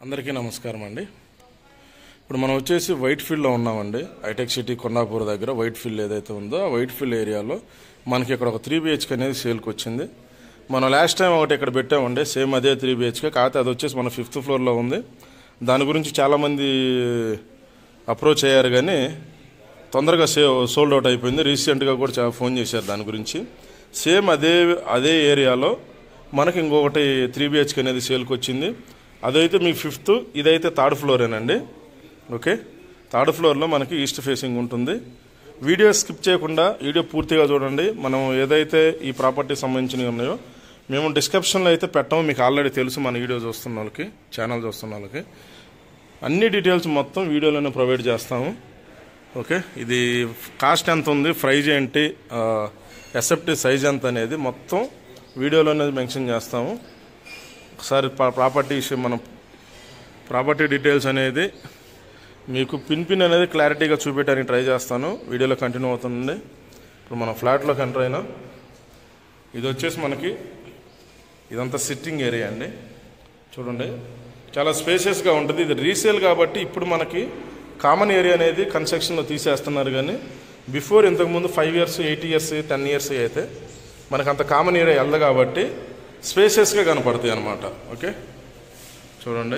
అందరికీ నమస్కారం అండి ఇప్పుడు మనం వచ్చేసి వైట్ ఫీల్డ్లో ఉన్నామండి హైటెక్ సిటీ కొండాపూర్ దగ్గర వైట్ ఫీల్డ్ ఏదైతే ఉందో ఆ వైట్ ఫీల్డ్ ఏరియాలో మనకి ఇక్కడ ఒక త్రీ బిహెచ్కే అనేది సేల్కి వచ్చింది మనం లాస్ట్ టైం ఒకటి ఇక్కడ పెట్టామండి సేమ్ అదే త్రీ బిహెచ్కే కాకపోతే అది వచ్చేసి మన ఫిఫ్త్ ఫ్లోర్లో ఉంది దాని గురించి చాలామంది అప్రోచ్ అయ్యారు కానీ తొందరగా సే సోల్డ్ అవుట్ అయిపోయింది రీసెంట్గా కూడా చాలా ఫోన్ చేశారు దాని గురించి సేమ్ అదే అదే ఏరియాలో మనకి ఇంకొకటి త్రీ బిహెచ్కే అనేది సేల్కి వచ్చింది అదైతే మీ ఫిఫ్త్ ఇదైతే థర్డ్ ఫ్లోరేనండి ఓకే థర్డ్ ఫ్లోర్లో మనకి ఈస్ట్ ఫేసింగ్ ఉంటుంది వీడియో స్కిప్ చేయకుండా వీడియో పూర్తిగా చూడండి మనం ఏదైతే ఈ ప్రాపర్టీ సంబంధించినవి ఉన్నాయో మేము డిస్క్రిప్షన్లో అయితే పెట్టాము మీకు ఆల్రెడీ తెలుసు మన వీడియో చూస్తున్న వాళ్ళకి ఛానల్ చూస్తున్న వాళ్ళకి అన్ని డీటెయిల్స్ మొత్తం వీడియోలోనే ప్రొవైడ్ చేస్తాము ఓకే ఇది కాస్ట్ ఎంత ఉంది ప్రైజ్ ఏంటి ఎస్ఎఫ్టీ సైజ్ ఎంత అనేది మొత్తం వీడియోలోనే మెన్షన్ చేస్తాము ఒకసారి ప్రా- ప్రాపర్టీ విషయం మనం ప్రాపర్టీ డీటెయిల్స్ అనేది మీకు పిన్ పిన్ అనేది క్లారిటీగా చూపించడానికి ట్రై చేస్తాను వీడియోలో కంటిన్యూ అవుతుంది ఇప్పుడు మనం ఫ్లాట్లోకి ఎంటర్ అయినా ఇది వచ్చేసి మనకి ఇదంతా సిట్టింగ్ ఏరియా అండి చూడండి చాలా స్పేసియస్గా ఉంటుంది ఇది రీసేల్ కాబట్టి ఇప్పుడు మనకి కామన్ ఏరియా అనేది కన్స్ట్రక్షన్లో తీసేస్తున్నారు కానీ బిఫోర్ ఇంతకుముందు five years eight years ten years అయితే మనకు అంత కామన్ ఏరియా వెళ్ళదు కాబట్టి స్పేసియస్గా కనపడతాయి అన్నమాట ఓకే చూడండి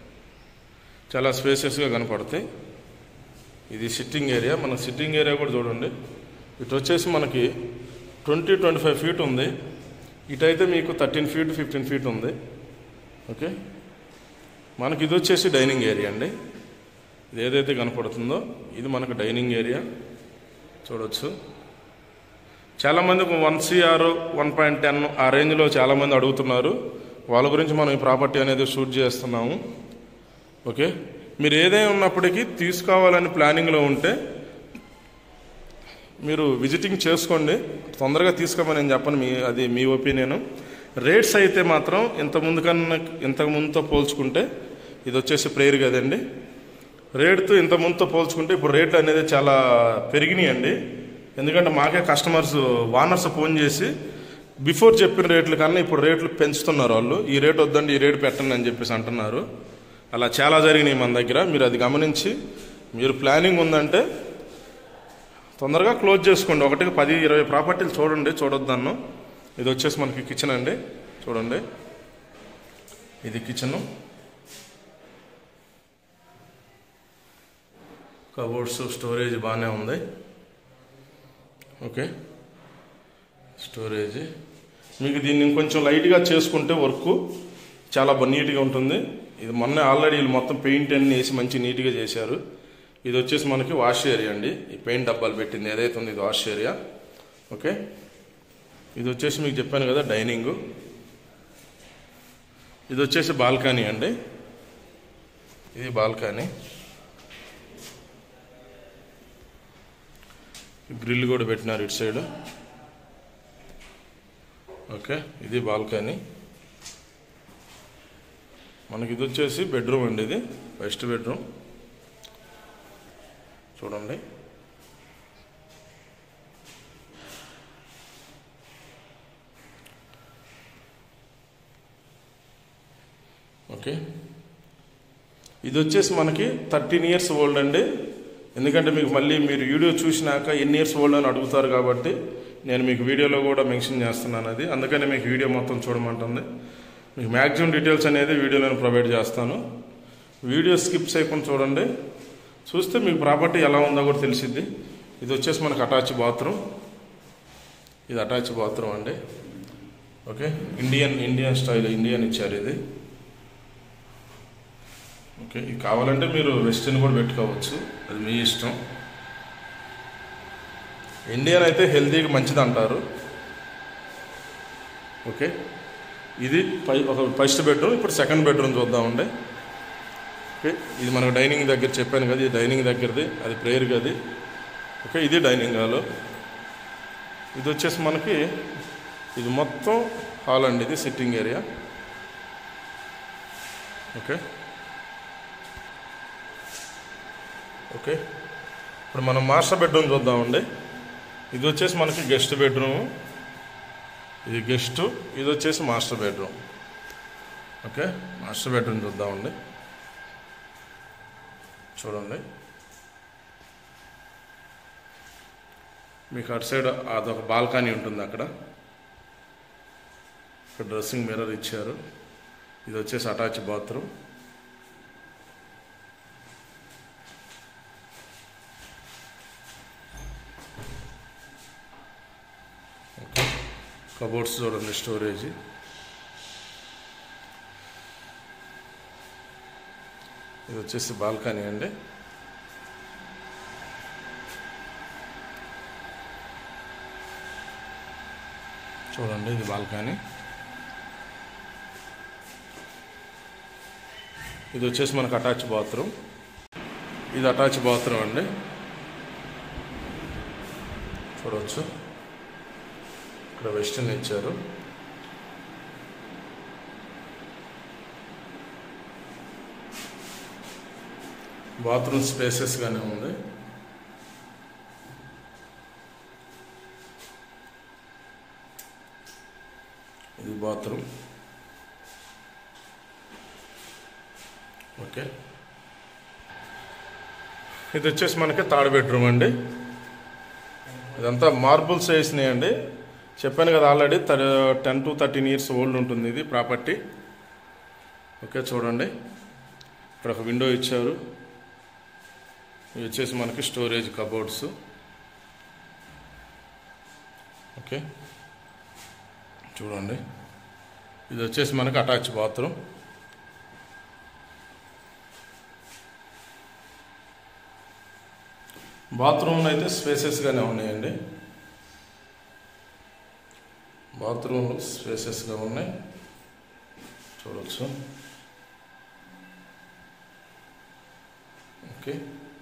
చాలా స్పేసియస్గా కనపడతాయి ఇది సిట్టింగ్ ఏరియా మన సిట్టింగ్ ఏరియా కూడా చూడండి ఇటు వచ్చేసి మనకి ట్వంటీ ట్వంటీ ఫైవ్ ఫీట్ ఉంది ఇటైతే మీకు థర్టీన్ ఫీట్ ఫిఫ్టీన్ ఫీట్ ఉంది ఓకే మనకి ఇది వచ్చేసి డైనింగ్ ఏరియా అండి ఇది ఏదైతే కనపడుతుందో ఇది మనకు డైనింగ్ ఏరియా చూడొచ్చు చాలామంది one CR one point ten ఆ రేంజ్లో చాలామంది అడుగుతున్నారు వాళ్ళ గురించి మనం ఈ ప్రాపర్టీ అనేది షూట్ చేస్తున్నాము ఓకే మీరు ఏదైనా ఉన్నప్పటికీ తీసుకోవాలని ప్లానింగ్లో ఉంటే మీరు విజిటింగ్ చేసుకోండి తొందరగా తీసుకోమని నేను చెప్పను మీ అది మీ ఒపీనియన్ రేట్స్ అయితే మాత్రం ఇంత ముందు కన్నా ఇంతకు ముందుతో పోల్చుకుంటే ఇది వచ్చేసి ప్రేయర్ కదండి రేట్తో ఇంత ముందుతో పోల్చుకుంటే ఇప్పుడు రేట్లు అనేది చాలా పెరిగినాయండి ఎందుకంటే మాకే కస్టమర్స్ వానర్స్ ఫోన్ చేసి బిఫోర్ చెప్పిన రేట్ల కన్నా ఇప్పుడు రేట్లు పెంచుతున్నారు వాళ్ళు ఈ రేట్ వద్దండి ఈ రేట్ పెట్టండి అని చెప్పేసి అంటున్నారు అలా చాలా జరిగినాయి మన దగ్గర మీరు అది గమనించి మీరు ప్లానింగ్ ఉందంటే తొందరగా క్లోజ్ చేసుకోండి ఒకటికి పది ఇరవై ప్రాపర్టీలు చూడండి చూడొద్దన్ను ఇది వచ్చేసి మనకి కిచెన్ అండి చూడండి ఇది కిచెను కబోర్డ్స్ స్టోరేజ్ బాగానే ఉంది ఓకే స్టోరేజ్ మీకు దీన్ని ఇంకొంచెం లైట్గా చేసుకుంటే వర్క్ చాలా బా- నీట్గా ఉంటుంది ఇది మొన్న ఆల్రెడీ వీళ్ళు మొత్తం పెయింట్ అన్ని వేసి మంచి నీట్గా చేశారు ఇది వచ్చేసి మనకి వాష్ ఏరియా అండి ఈ పెయింట్ డబ్బాలు పెట్టింది ఏదైతే ఉంది ఇది వాష్ ఏరియా ఓకే ఇది వచ్చేసి మీకు చెప్పాను కదా డైనింగ్ ఇది వచ్చేసి బాల్కనీ అండి ఇది బాల్కనీ గ్రిల్ కూడా పెట్టినారు ఇటు సైడ్ ఓకే ఇది బాల్కనీ మనకి ఇది వచ్చేసి బెడ్రూమ్ అండి ఇది ఫస్ట్ బెడ్రూమ్ చూడండి ఓకే ఇది వచ్చేసి మనకి థర్టీన్ ఇయర్స్ ఓల్డ్ అండి ఎందుకంటే మీకు మళ్ళీ మీరు వీడియో చూసినాక ఎన్ని ఇయర్స్ ఓల్డ్ అని అడుగుతారు కాబట్టి నేను మీకు వీడియోలో కూడా మెన్షన్ చేస్తున్నాను అది అందుకని మీకు వీడియో మొత్తం చూడమంటుంది మీకు మ్యాక్సిమం డీటెయిల్స్ అనేది వీడియోలో ప్రొవైడ్ చేస్తాను వీడియో స్కిప్ చేయకుండా చూడండి చూస్తే మీకు ప్రాపర్టీ ఎలా ఉందో కూడా తెలిసిద్ది ఇది వచ్చేసి మనకు అటాచ్ బాత్రూమ్ ఇది అటాచ్ బాత్రూమ్ అండి okay Indian Indian style Indian ఇచ్చారు ఇది ఓకే ఇది కావాలంటే మీరు వెస్టర్న్ కూడా పెట్టుకోవచ్చు అది మీ ఇష్టం ఇండియన్ అయితే హెల్తీగా మంచిది అంటారు ఓకే ఇది పై ఒక ఫస్ట్ బెడ్రూమ్ ఇప్పుడు సెకండ్ బెడ్రూమ్ చూద్దామండి ఓకే ఇది మనకు డైనింగ్ దగ్గర చెప్పాను కదా ఇది డైనింగ్ దగ్గరది అది ప్రేయర్ గది ఓకే ఇది డైనింగ్ హాల్ ఇది వచ్చేసి మనకి ఇది మొత్తం హాల్ అండి ఇది సిట్టింగ్ ఏరియా ఓకే ఓకే ఇప్పుడు మనం మాస్టర్ బెడ్రూమ్ చూద్దామండి ఇది వచ్చేసి మనకి గెస్ట్ బెడ్రూమ్ ఇది గెస్ట్ ఇది వచ్చేసి master bedroom okay master bedroom చూద్దామండి చూడండి మీకు అటు సైడ్ అదొక బాల్కనీ ఉంటుంది అక్కడ ఇక్కడ డ్రెస్సింగ్ మిర్రర్ ఇచ్చారు ఇది వచ్చేసి అటాచ్ బాత్రూమ్ ఓకే కబోర్డ్స్ చూడండి స్టోరేజ్ ఇది వచ్చేసి బాల్కనీ అండి చూడండి ఇది బాల్కనీ ఇది వచ్చేసి మనకు అటాచ్ బాత్రూమ్ ఇది అటాచ్ బాత్రూమ్ అండి చూడవచ్చు ఇక్కడ వెస్టర్న్ ఇచ్చారు బాత్రూమ్ స్పేసెస్గానే ఉంది ఇది బాత్రూమ్ ఓకే ఇది వచ్చేసి మనకి థర్డ్ బెడ్రూమ్ అండి ఇదంతా మార్బుల్స్ వేసినాయండి చెప్పాను కదా already ten to thirteen years old ఉంటుంది ఇది ప్రాపర్టీ ఓకే చూడండి ఇక్కడ ఒక విండో ఇచ్చారు ఇవి వచ్చేసి మనకి స్టోరేజ్ కబోర్డ్స్ ఓకే చూడండి ఇది వచ్చేసి మనకి అటాచ్ బాత్రూమ్ బాత్రూమ్లు అయితే స్పేసెస్గానే ఉన్నాయండి బాత్రూమ్లు స్పేసెస్గా ఉన్నాయి చూడవచ్చు ఓకే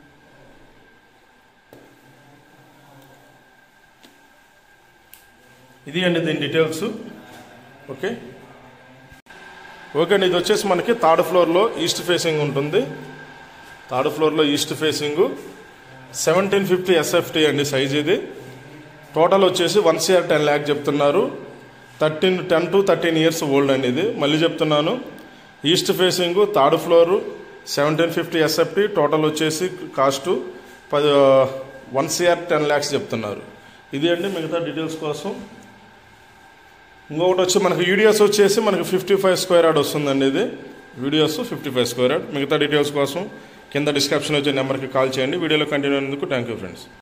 ఇది అండి దీని డీటెయిల్స్ ఓకే ఓకే అండి ఇది వచ్చేసి మనకి థర్డ్ ఫ్లోర్లో ఈస్ట్ ఫేసింగ్ ఉంటుంది థర్డ్ ఫ్లోర్లో east facing seventeen fifty SFT అండి సైజ్ ఇది టోటల్ వచ్చేసి వన్ సిఆర్ టెన్ ల్యాక్ చెప్తున్నారు thirteen ten to thirteen years old అండి ఇది మళ్ళీ చెప్తున్నాను east facing third floor seventeen fifty SFT total వచ్చేసి కాస్ట్ పది వన్ సిఆర్ టెన్ ల్యాక్స్ చెప్తున్నారు ఇది అండి మిగతా డీటెయిల్స్ కోసం ఇంకొకటి వచ్చి మనకి వీడియోస్ వచ్చేసి మనకి ఫిఫ్టీ ఫైవ్ స్క్వేర్ యార్డ్ వస్తుందండి ఇది videos fifty five square yard మిగతా డీటెయిల్స్ కోసం కింద డిస్క్రిప్షన్ వచ్చే నెంబర్కి కాల్ చేయండి వీడియోలో కంటిన్యూ అయినందుకు థ్యాంక్ యూ ఫ్రెండ్స్